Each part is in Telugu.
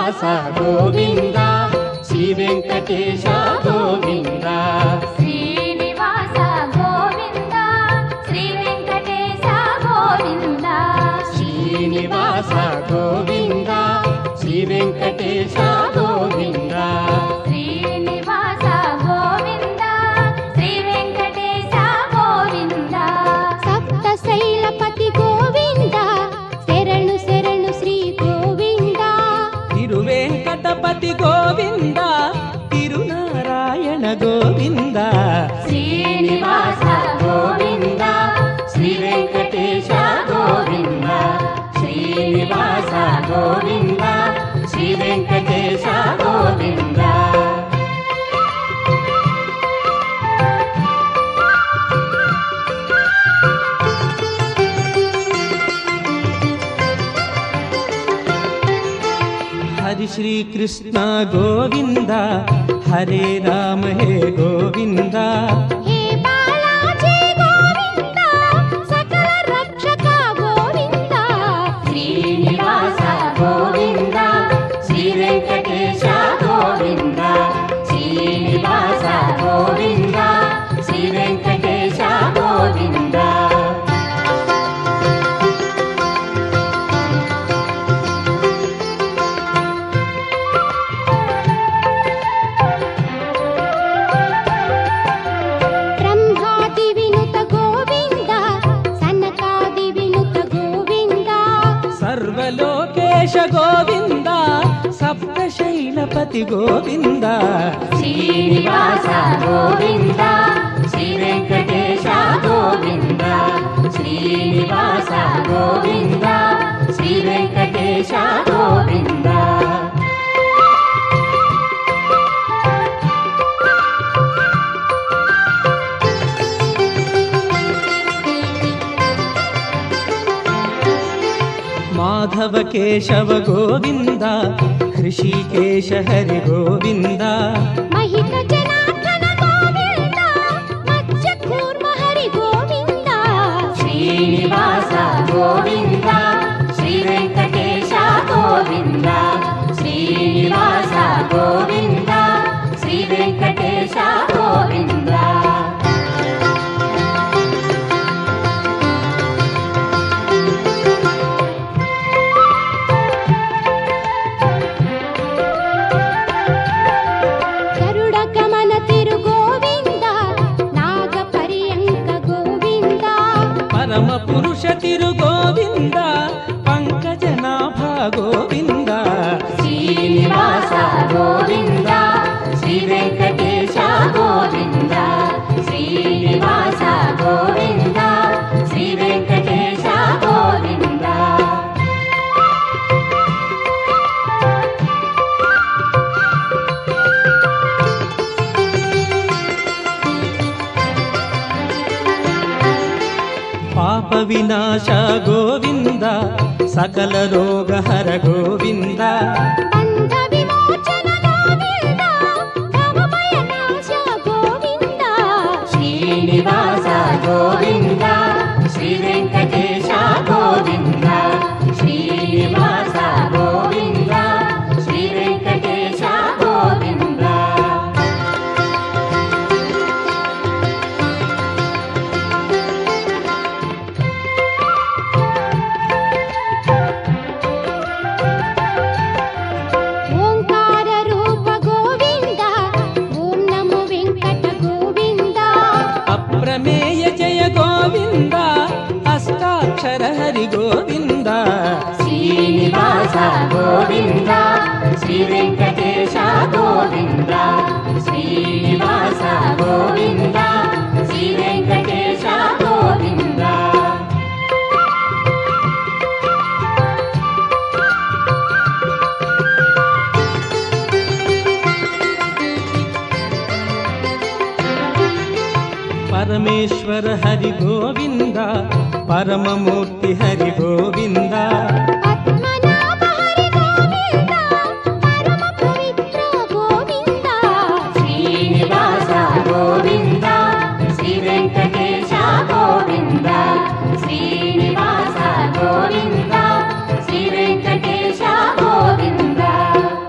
శ్రీనివాస గోవింద శ్రీ వెంకటేశ గోవింద శ్రీనివాస గోవింద శ్రీ వెంకటేశ గోవింద శ్రీనివాస గోవింద శ్రీ వెంకటేశ గోవింద శ్రీనివాస గోవింద శ్రీ వెంకటేశ గోవింద సప్త శైలపతి గోవింద శరణు శరణు శ్రీ గోవింద తిరువేంకటపతి గోవింద తిరునారాయణ గోవింద శ్రీనివాస గోవింద శ్రీ వెంకటేశ గోవింద శ్రీనివాస గోవింద శ్రీ వెంకటేశ గోవింద హరి శ్రీకృష్ణ గోవింద హరే రామ హే గోవింద హే బాలాజీ గోవింద సకల రక్షక గోవింద శ్రీనివాస గోవింద శ్రీ వెంకటేశ గోవింద శ్రీనివాస గోవింద శ్రీ వెంకటేశ గోవింద బ్రహ్మాది వినుత గోవింద సనకాది వినుత గోవింద సర్వలోకేశ గోవింద సప్తశైలపతి గోవింద శ్రీనివాస గోవింద శ్రీ వెంకటేశ గోవింద శ్రీనివాస గోవింద శ్రీ వెంకటేశ గోవింద మాధవ కేశవ గోవింద హృషికేశ హరి గోవింద మహిత జనార్దన గోవింద మత్స్య కూర్మ హరి గోవింద శ్రీనివాస గోవింద శ్రీ వెంకటేశ గోవింద శ్రీనివాస గోవింద శ్రీ వెంకటేశ గోవింద గరుడ గమన తిరు గోవింద నాగ పర్యంక గోవింద పరమ పురుష తిరు గోవింద పంకజనాభ గోవింద శ్రీనివాస గోవింద శ్రీ వెంకటేశ గోవింద శ్రీనివాస గోవింద శ్రీ వెంకటేశ గోవింద పాప వినాశ గోవింద సకల రోగ హర గోవింద బంధ విమోచన గోవింద భవభయ నాశ గోవింద శ్రీనివాస గోవింద శ్రీ వెంకటేశ గోవింద శ్రీనివాస గోవింద శ్రీ వెంకటేశ గోవింద ఓంకార రూప గోవింద ఓం నమో వెంకట గోవింద అప్రమేయ జయ గోవింద అష్టాక్షర హరి గోవింద శ్రీనివాస గోవింద శ్రీ వెంకటేశ గోవింద శ్రీనివాస గోవింద శ్రీ వెంకటేశ గోవింద పరమేశ్వర హరి గోవింద పరమమూర్తి హరి గోవింద పద్మనాభ హరి గోవింద పరమ పవిత్ర గోవింద శ్రీనివాస గోవింద శ్రీ వెంకటేశ గోవింద శ్రీనివాస గోవింద శ్రీ వెంకటేశ గోవింద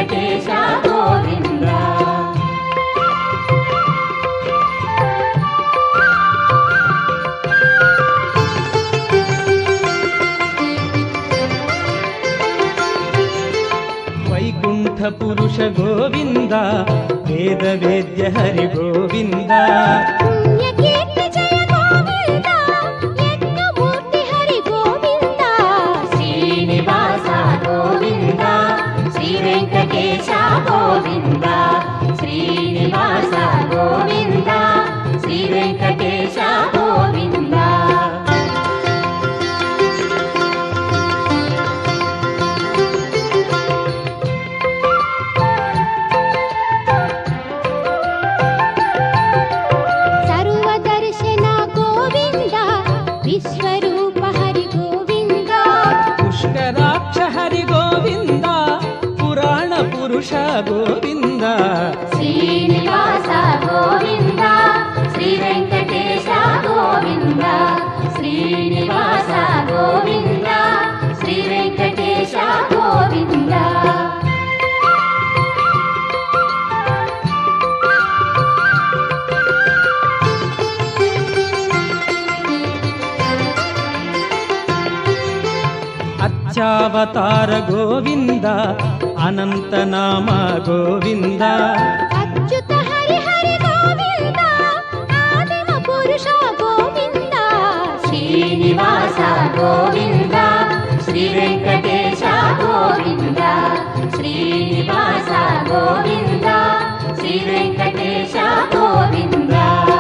వెంకటేశ గోవింద వైకుంఠ పురుష గోవింద వేద వేద్య హరి గోవింద పుణ్యకీర్తి జయ గోవింద యజ్ఞమూర్తి హరి గోవింద శ్రీనివాస గోవింద శ్రీ వెంకటేశ గోవింద శ్రీనివాస గోవింద శ్రీ వెంకటేశ గోవింద సర్వదర్శన గోవింద విశ్వరూప హరి గోవింద పుష్కరాక్ష హరి గోవింద పురాణ పురుష గోవింద శ్రీనివాస గోవింద శ్రీ వెంకటేశ గోవింద శ్రీనివాస గోవింద శ్రీ వెంకటేశ గోవింద అర్చావతార గోవింద అనంతనామ గోవింద అచ్యుత హరి హరి గోవింద ఆదిమ పురుష గోవింద శ్రీనివాస గోవింద శ్రీ వెంకటేశ గోవింద శ్రీనివాస గోవింద శ్రీ వెంకటేశ గోవింద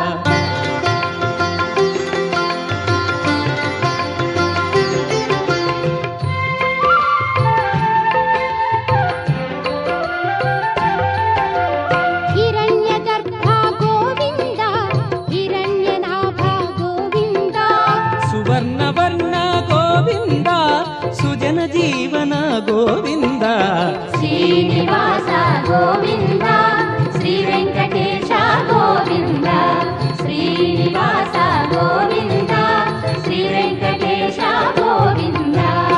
హిరణ్య గర్భ గోవింద హిరణ్యనాభ గోవింద సువర్ణవర్ణ గోవింద సుజన జీవన గోవింద శ్రీనివాస గోవింద శ్రీ వెంకటేశ గోవింద శ్రీనివాస గోవింద శ్రీ వెంకటేశ గోవింద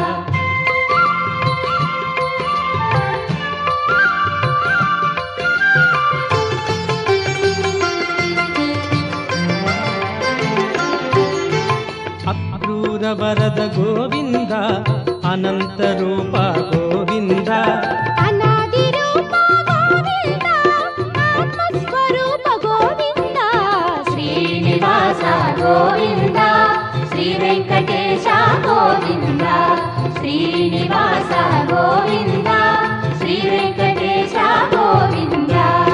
అక్రూర వరద గోవింద అనంత రూప గోవింద అనాది రూప గోవింద ఆత్మస్వరూప గోవింద శ్రీనివాస గోవింద శ్రీ వెంకటేశ గోవింద శ్రీనివాస గోవింద శ్రీ వెంకటేశ గోవింద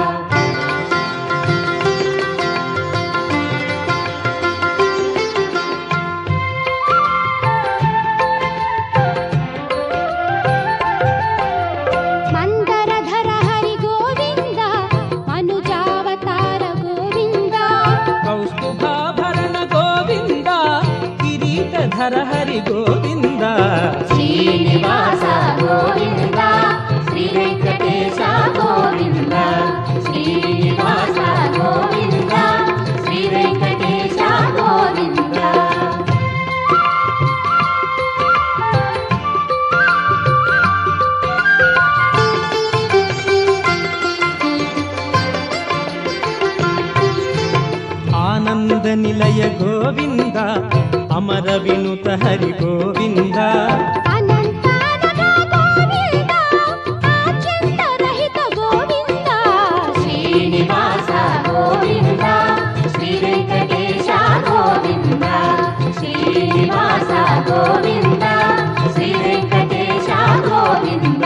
మందరధర హరి గోవింద మనుజావతార గోవింద కౌస్తుభాభరణ గోవింద కిరీటధర హరి గోవింద శ్రీనివాస గోవింద శ్రీ వెంకటేశ గోవింద శ్రీనివాస గోవింద శ్రీ వెంకటేశ గోవింద ఆనంద నిలయ గోవింద అమర వినుత హరి గోవింద అనంతానన గోవింద ఆచ్యంతరహిత గోవింద శ్రీనివాస గోవింద శ్రీ వెంకటేశ గోవింద శ్రీనివాస గోవింద శ్రీ వెంకటేశ గోవింద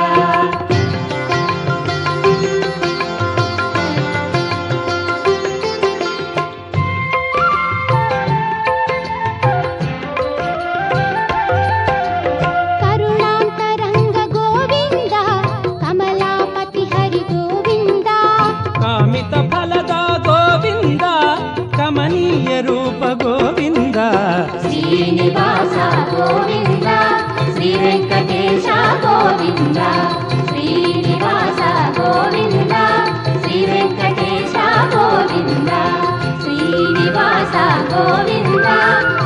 కరుణాంతరంగ గోవింద కమలాపతి హరి గోవింద కామిత ఫలద గోవింద కమనీయ రూప గోవింద శ్రీనివాస గోవింద శ్రీ వెంకటేశ గోవింద శ్రీనివాస గోవింద శ్రీ వెంకటేశ గోవింద శ్రీనివాస గోవింద